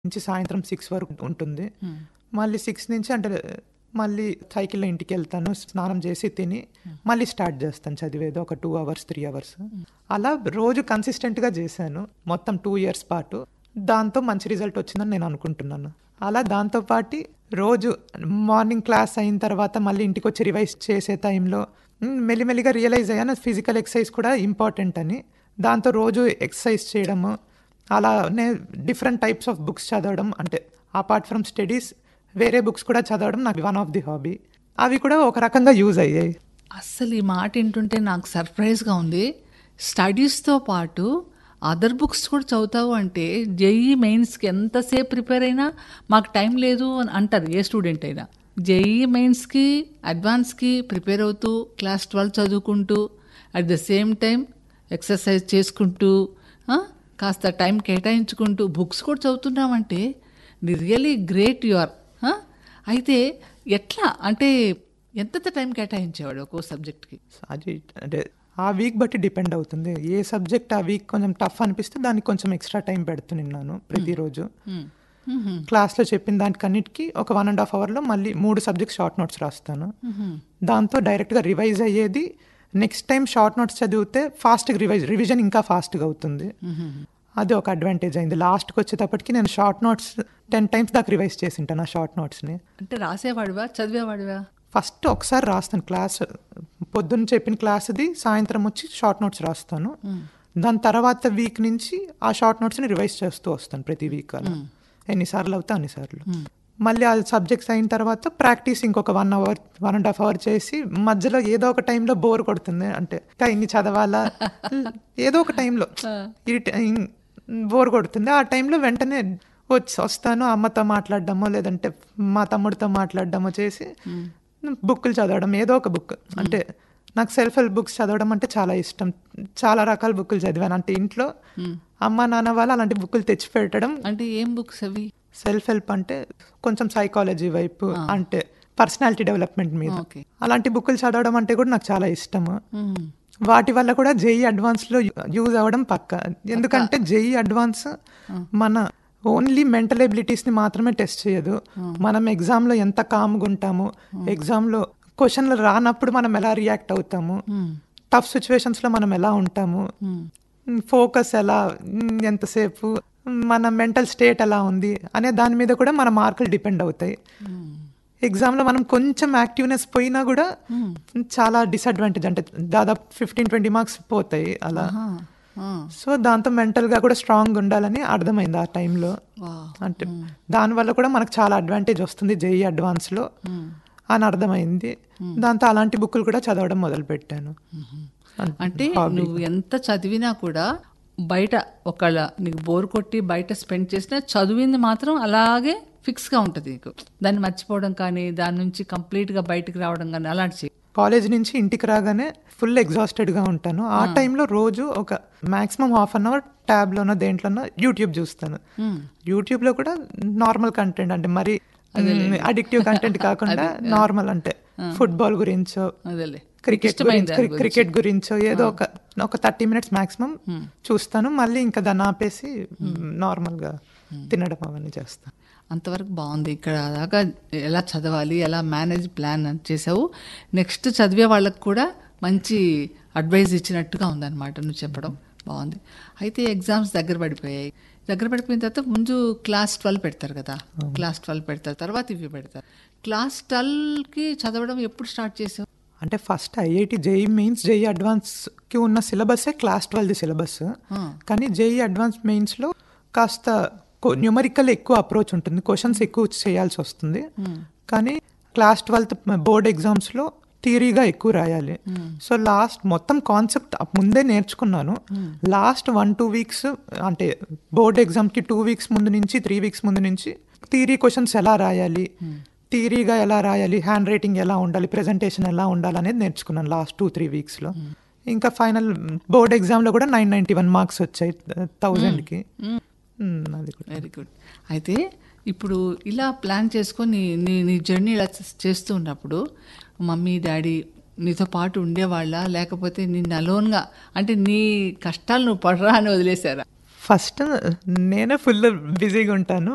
నుంచి సాయంత్రం సిక్స్ వరకు ఉంటుంది మళ్ళీ సిక్స్ నుంచి అంటే మళ్ళీ సైకిల్లో ఇంటికి వెళ్తాను స్నానం చేసి తిని మళ్ళీ స్టార్ట్ చేస్తాను చదివేది ఒక టూ అవర్స్ త్రీ అవర్స్ అలా రోజు కన్సిస్టెంట్గా చేశాను మొత్తం టూ ఇయర్స్ పాటు దాంతో మంచి రిజల్ట్ వచ్చిందని నేను అనుకుంటున్నాను అలా దాంతోపాటు రోజు మార్నింగ్ క్లాస్ అయిన తర్వాత మళ్ళీ ఇంటికి వచ్చి రివైజ్ చేసే టైంలో మ్, మెల్లిమెల్లిగా రియలైజ్ అయ్యాను ఫిజికల్ ఎక్సర్సైజ్ కూడా ఇంపార్టెంట్ అని దాంతో రోజు ఎక్సర్సైజ్ చేయడము అలానే డిఫరెంట్ టైప్స్ ఆఫ్ బుక్స్ చదవడం అంటే అపార్ట్ ఫ్రమ్ స్టడీస్ వేరే బుక్స్ కూడా చదవడం నాకు వన్ ఆఫ్ ది హాబీ అవి కూడా ఒక రకంగా యూజ్ అయ్యాయి అస్సలు ఈ మాట వింటుంటే నాకు సర్ప్రైజ్గా ఉంది స్టడీస్తో పాటు అదర్ బుక్స్ కూడా చదువుతావు అంటే జేఈ మెయిన్స్కి ఎంతసేపు ప్రిపేర్ అయినా మాకు టైం లేదు అని అంటారు ఏ స్టూడెంట్ అయినా జేఈ మెయిన్స్కి అడ్వాన్స్కి ప్రిపేర్ అవుతూ క్లాస్ ట్వెల్వ్ చదువుకుంటూ at the same time exercise చేసుకుంటూ ఆ, కాస్త టైం కేటాయించుకుంటూ బుక్స్ కూడా చదువుతున్నామంటే the really great you are అయితే ఎట్లా అంటే ఎంత టైం కేటాయించేవాడు ఒక్కో సబ్జెక్ట్కి అది అంటే ఆ వీక్ బట్టి డిపెండ్ అవుతుంది ఏ సబ్జెక్ట్ ఆ వీక్ కొంచెం టఫ్ అనిపిస్తే దానికి కొంచెం ఎక్స్ట్రా టైం పెడుతున్నాను ప్రతిరోజు క్లాస్లో చెప్పిన దానికన్నిటికీ ఒక వన్ అండ్ హాఫ్ అవర్లో మళ్ళీ మూడు సబ్జెక్ట్ షార్ట్ నోట్స్ రాస్తాను దాంతో డైరెక్ట్గా రివైజ్ అయ్యేది నెక్స్ట్ టైం షార్ట్ నోట్స్ చదివితే ఫాస్ట్గా రివైజ్ రివిజన్ ఇంకా ఫాస్ట్గా అవుతుంది అది ఒక అడ్వాంటేజ్ అయింది లాస్ట్కి వచ్చేటప్పటికి నేను షార్ట్ నోట్స్ టెన్ టైమ్స్ దాకా రివైజ్ చేసి ఉంటాను ఆ షార్ట్ నోట్స్ని అంటే రాసేవాడివా చదివేవాడివా ఫస్ట్ ఒకసారి రాస్తాను క్లాస్ పొద్దున్న చెప్పిన క్లాస్ది సాయంత్రం వచ్చి షార్ట్ నోట్స్ రాస్తాను దాని తర్వాత వీక్ నుంచి ఆ షార్ట్ నోట్స్ని రివైజ్ చేస్తూ వస్తాను ప్రతి వీక్ అలా ఎన్నిసార్లు అవుతా అన్నిసార్లు మళ్ళీ ఆ సబ్జెక్ట్స్ అయిన తర్వాత ప్రాక్టీస్ ఇంకొక one hour one and half hour చేసి మధ్యలో ఏదో ఒక టైంలో బోర్ కొడుతుంది అంటే ఇంకా ఇన్ని చదవాలా ఏదో ఒక టైంలో బోర్ కొడుతుంది ఆ టైంలో వెంటనే వచ్చి వస్తాను అమ్మతో మాట్లాడడమో లేదంటే మా తమ్ముడితో మాట్లాడడమో చేసి బుక్కులు చదవడం ఏదో ఒక బుక్ అంటే నాకు సెల్ఫ్ హెల్ప్ బుక్స్ చదవడం అంటే చాలా ఇష్టం చాలా రకాల బుక్కులు చదివాను అంటే ఇంట్లో అమ్మ నాన్న వాళ్ళు అలాంటి బుక్కులు తెచ్చి పెట్టడం అంటే ఏం బుక్స్ అవి సెల్ఫ్ హెల్ప్ అంటే కొంచెం సైకాలజీ వైపు అంటే పర్సనాలిటీ డెవలప్మెంట్ మీద ఓకే అలాంటి బుక్కులు చదవడం అంటే కూడా నాకు చాలా ఇష్టము వాటి వల్ల కూడా జేఈ అడ్వాన్స్ లో యూజ్ అవ్వడం పక్క ఎందుకంటే జేఈ అడ్వాన్స్ మన ఓన్లీ మెంటల్ ఎబిలిటీస్ ని మాత్రమే టెస్ట్ చేయదు మనం ఎగ్జామ్ లో ఎంత కామ్గా ఉంటాము ఎగ్జామ్ లో క్వశ్చన్లు రానప్పుడు మనం ఎలా రియాక్ట్ అవుతాము టఫ్ సిచ్యువేషన్స్ లో మనం ఎలా ఉంటాము ఫోకస్ ఎలా మ్, ఎంతసేపు మన మెంటల్ స్టేట్ ఎలా ఉంది అనే దాని మీద కూడా మన మార్కులు డిపెండ్ అవుతాయి ఎగ్జామ్లో మనం కొంచెం యాక్టివ్నెస్ పోయినా కూడా చాలా డిసడ్వాంటేజ్ అంటే దాదాపు ఫిఫ్టీన్ ట్వంటీ మార్క్స్ పోతాయి అలా సో దాంతో మెంటల్గా కూడా స్ట్రాంగ్ ఉండాలని అర్థమైంది ఆ టైంలో అంటే దానివల్ల కూడా మనకు చాలా అడ్వాంటేజ్ వస్తుంది జేఈ అడ్వాన్స్లో అని అర్థమైంది దాంతో అలాంటి బుక్కులు కూడా చదవడం మొదలుపెట్టాను అంటే నువ్వు ఎంత చదివినా కూడా బయట ఒకళ్ళ నీకు బోర్ కొట్టి బయట స్పెండ్ చేసినా చదివింది మాత్రం అలాగే ఫిక్స్గా ఉంటుంది నీకు దాన్ని మర్చిపోవడం కానీ దాని నుంచి కంప్లీట్గా బయటకు రావడం కానీ అలాంటి కాలేజ్ నుంచి ఇంటికి రాగానే ఫుల్ ఎగ్జాస్టెడ్గా ఉంటాను ఆ టైంలో రోజు ఒక మాక్సిమం హాఫ్ అన్ అవర్ ట్యాబ్లోనో దేంట్లోనో యూట్యూబ్ చూస్తాను యూట్యూబ్లో కూడా నార్మల్ కంటెంట్ అంటే మరి అడిక్టివ్ కంటెంట్ కాకుండా నార్మల్ అంటే ఫుట్బాల్ గురించో అదేలే క్రికెట్ ఇష్టమైన దాని గురించి క్రికెట్ గురించో ఏదో ఒక ఒక థర్టీ మినిట్స్ మాక్సిమం చూస్తాను మళ్ళీ ఇంకా దాన్ని ఆపేసి నార్మల్గా తినడం అవన్నీ చేస్తాను అంతవరకు బాగుంది ఇక్కడ దాకా ఎలా చదవాలి ఎలా మేనేజ్ ప్లాన్ అని చేసావు నెక్స్ట్ చదివే వాళ్ళకి కూడా మంచి అడ్వైజ్ ఇచ్చినట్టుగా ఉందన్నమాట నువ్వు చెప్పడం బాగుంది అయితే ఎగ్జామ్స్ దగ్గర పడిపోయాయి దగ్గర పడిపోయిన తర్వాత ముందు క్లాస్ ట్వెల్వ్ పెడతారు కదా క్లాస్ ట్వెల్వ్ పెడతారు తర్వాత ఇవి పెడతారు క్లాస్ ట్వెల్వ్కి చదవడం ఎప్పుడు స్టార్ట్ చేసావు అంటే first IIT JEE mains JEE అడ్వాన్స్కి ఉన్న సిలబస్సే క్లాస్ ట్వెల్వ్ సిలబస్ కానీ జేఈ అడ్వాన్స్ మెయిన్స్లో కాస్త న్యూమరికల్ ఎక్కువ అప్రోచ్ ఉంటుంది క్వశ్చన్స్ ఎక్కువ చేయాల్సి వస్తుంది కానీ క్లాస్ ట్వెల్త్ బోర్డ్ ఎగ్జామ్స్లో థియరీగా ఎక్కువ రాయాలి సో లాస్ట్ మొత్తం కాన్సెప్ట్ ముందే నేర్చుకున్నాను లాస్ట్ వన్ టూ వీక్స్ అంటే బోర్డ్ ఎగ్జామ్కి టూ వీక్స్ ముందు నుంచి త్రీ వీక్స్ ముందు నుంచి థియరీ క్వశ్చన్స్ ఎలా రాయాలి థియరీగా ఎలా రాయాలి హ్యాండ్ రైటింగ్ ఎలా ఉండాలి ప్రెజెంటేషన్ ఎలా ఉండాలి అనేది నేర్చుకున్నాను లాస్ట్ టూ త్రీ వీక్స్లో ఇంకా ఫైనల్ బోర్డ్ ఎగ్జామ్లో కూడా నైన్ నైంటీ వన్ మార్క్స్ వచ్చాయి థౌజండ్కి అది కూడా వెరీ గుడ్ అయితే ఇప్పుడు ఇలా ప్లాన్ చేసుకొని నీ నీ జర్నీ ఇలా చేస్- చేస్తూ ఉన్నప్పుడు మమ్మీ డాడీ నీతో పాటు ఉండేవాళ్ళ లేకపోతే నిన్ను అలోన్గా అంటే నీ కష్టాలు నువ్వు పడరా అని వదిలేశారా ఫస్ట్ నేనే ఫుల్ బిజీగా ఉంటాను